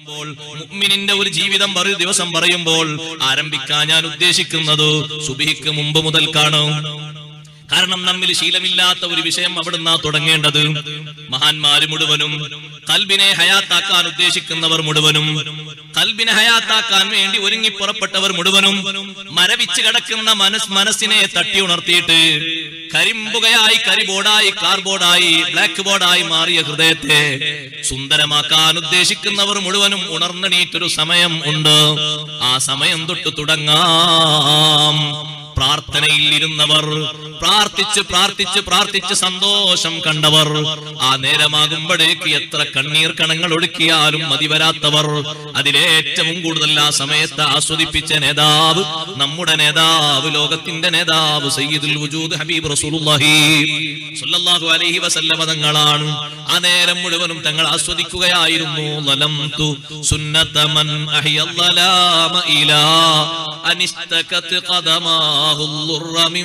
പറയുമ്പോൾ മുഅ്മിനിന്റെ ഒരു ജീവിതം ഒരു ദിവസം പറയുമ്പോൾ ആരംഭിക്കാൻ ഞാൻ ഉദ്ദേശിക്കുന്നത് സുബിഹിക്ക് മുമ്പ് മുതൽക്കാണ് കാരണം നമ്മിൽ ശീലമില്ലാത്ത ഒരു വിഷയം അവിടുന്ന് തുടങ്ങേണ്ടത് മഹാന്മാര് മുഴുവനും കൽബിനെ ഹയാത്താക്കാൻ ഉദ്ദേശിക്കുന്നവർ മുഴുവനും കൽബിനെ ഹയാത്താക്കാൻ വേണ്ടി ഒരുങ്ങി പുറപ്പെട്ടവർ മുഴുവനും മരവിച്ച് കിടക്കുന്ന മനസ് മനസ്സിനെ തട്ടി ഉണർത്തിയിട്ട് കരിമ്പുകയായി കരിബോർഡായി കാർബോർഡായി ബ്ലാക്ക് ബോർഡായി മാറിയ ഹൃദയത്തെ സുന്ദരമാക്കാൻ ഉദ്ദേശിക്കുന്നവർ മുഴുവനും ഉണർന്നെണീറ്റൊരു സമയം ഉണ്ട് ആ സമയം തൊട്ട് തുടങ്ങാം പ്രാർത്ഥനയിൽ ഇരുന്നവർ പ്രാർത്ഥിച്ച് പ്രാർത്ഥിച്ച് പ്രാർത്ഥിച്ച് സന്തോഷം കണ്ടവർ ആ നേരമാകുമ്പോഴേക്ക് എത്ര കണ്ണീർ കണങ്ങൾ ഒഴുക്കിയാലും മതി വരാത്തവർ അതിലേറ്റവും കൂടുതൽ ആ സമയത്ത് ആസ്വദിപ്പിച്ച നേതാവ് നമ്മുടെ നേതാവ് ലോകത്തിന്റെ നേതാവ് സയ്യിദുൽ വജൂദ് ഹബീബ് റസൂലുള്ളാഹി സ്വല്ലല്ലാഹു അലൈഹി വസല്ലമ തങ്ങളാണ് ആ നേരം മുഴുവനും തങ്ങൾ ആസ്വദിക്കുകയായിരുന്നു ലലംതു സുന്നത മൻ അഹ്യൽ ലലാമ ഇലാ അനിസ്തകത് ഖദമാഹു الضر من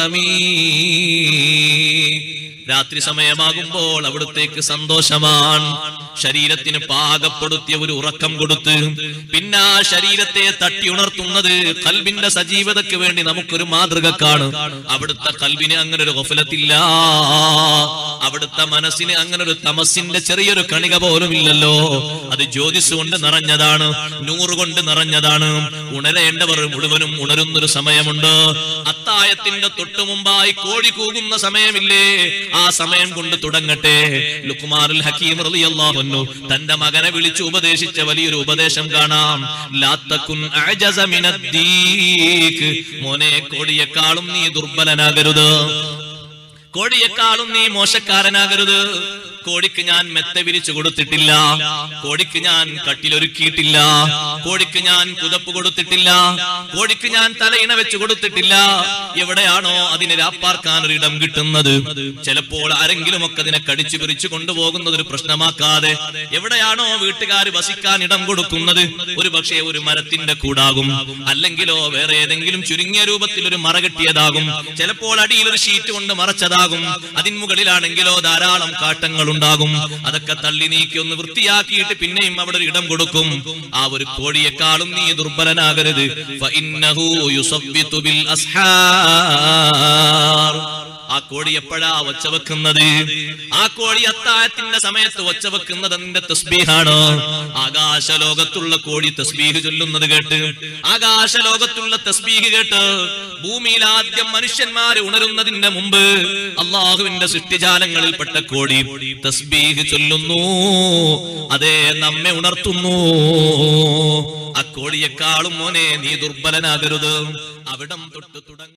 ورمي രാത്രി സമയമാകുമ്പോൾ അവിടത്തേക്ക് സന്തോഷമാണ് ശരീരത്തിന് പാകപ്പെടുത്തിയ ഒരു ഉറക്കം കൊടുത്ത് പിന്നെ ആ ശരീരത്തെ തട്ടി ഉണർത്തുന്നത് കൽബിന്റെ സജീവതയ്ക്ക് വേണ്ടി നമുക്കൊരു മാതൃകക്കാണ് അവിടുത്തെ കൽബിന് അങ്ങനെ ഒരു ഗഫലത്തില്ല അവിടുത്തെ മനസ്സിന് അങ്ങനെ ഒരു തമസിന്റെ ചെറിയൊരു കണിക പോലും ഇല്ലല്ലോ അത് ജ്യോതിസ് കൊണ്ട് നിറഞ്ഞതാണ് നൂറ് കൊണ്ട് നിറഞ്ഞതാണ് ഉണരേണ്ടവർ മുഴുവനും ഉണരുന്നൊരു സമയമുണ്ട് അത്തായത്തിന്റെ തൊട്ടു മുമ്പായി കോഴി കൂകുന്ന സമയമില്ലേ ആ സമയം കൊണ്ട് തുടങ്ങട്ടെ ലുക്മാനുൽ ഹക്കീം റളിയല്ലാഹു അൻഹു തന്റെ മകനെ വിളിച്ചു ഉപദേശിച്ച വലിയൊരു ഉപദേശം കാണാം ലാത്തക്കുൻ അഅജസ മിനദ്ദീക് മോനെ കോടിയെക്കാളും നീ ദുർബലനാകരുത് കോടിയെക്കാളും നീ മോശക്കാരനാകരുത് കോടിക്ക് ഞാൻ മെത്ത വിരിച്ചു കൊടുത്തിട്ടില്ല കോടിക്ക് ഞാൻ കട്ടിലൊരുക്കിയിട്ടില്ല കോടിക്ക് ഞാൻ പുതപ്പ് കൊടുത്തിട്ടില്ല കോടിക്ക് ഞാൻ തലയിണ വെച്ച് കൊടുത്തിട്ടില്ല എവിടെയാണോ അതിന് രാപ്പാർക്കാൻ ഒരു ഇടം കിട്ടുന്നത് ചിലപ്പോൾ ആരെങ്കിലും ഒക്കെ അതിനെ കടിച്ചു പിരിച്ചു കൊണ്ടുപോകുന്നത് ഒരു പ്രശ്നമാക്കാതെ എവിടെയാണോ വീട്ടുകാർ വസിക്കാൻ ഇടം കൊടുക്കുന്നത് ഒരു പക്ഷേ ഒരു മരത്തിന്റെ കൂടാകും അല്ലെങ്കിലോ വേറെ ഏതെങ്കിലും ചുരുങ്ങിയ രൂപത്തിൽ ഒരു മറ കെട്ടിയതാകും ചിലപ്പോൾ അടിയിൽ ഒരു ഷീറ്റ് കൊണ്ട് മറച്ചതാകും അതിന് മുകളിലാണെങ്കിലോ ധാരാളം കാട്ടങ്ങൾ ഉണ്ടാകും അതൊക്കെ തള്ളി നീക്കി ഒന്ന് വൃത്തിയാക്കിയിട്ട് പിന്നെയും അവിടെ ഒരു ഇടം കൊടുക്കും ആ ഒരു കോഴിയെക്കാളും നീ ദുർബലനാകരുത് ഫഇന്നഹു യുസവ്വിതു ബിൽ അസ്ഹാർ ആ കോഴി എപ്പോഴാ ഒച്ച വെക്കുന്നത് ആ കോഴി അത്താഴത്തിന്റെ സമയത്ത് ഒച്ച വെക്കുന്നത് അതിന്റെ തസ്ബീഹാണ് ആകാശ ലോകത്തുള്ള കോഴി തസ്ബീഹ് ചൊല്ലുന്നത് കേട്ട് ആകാശ ലോകത്തുള്ള തസ്ബീഹ് കേട്ട് ഭൂമിയിൽ ആദ്യം മനുഷ്യന്മാര് ഉണരുന്നതിന്റെ മുമ്പ് അള്ളാഹുവിന്റെ സൃഷ്ടിജാലങ്ങളിൽപ്പെട്ട കോഴി തസ്ബീഹ് ചൊല്ലുന്നു അതേ നമ്മെ ഉണർത്തുന്നു ആ കോഴിയെക്കാളും മോനെ നീ ദുർബലനാകരുത് അവിടം തൊട്ട് തുടങ്ങ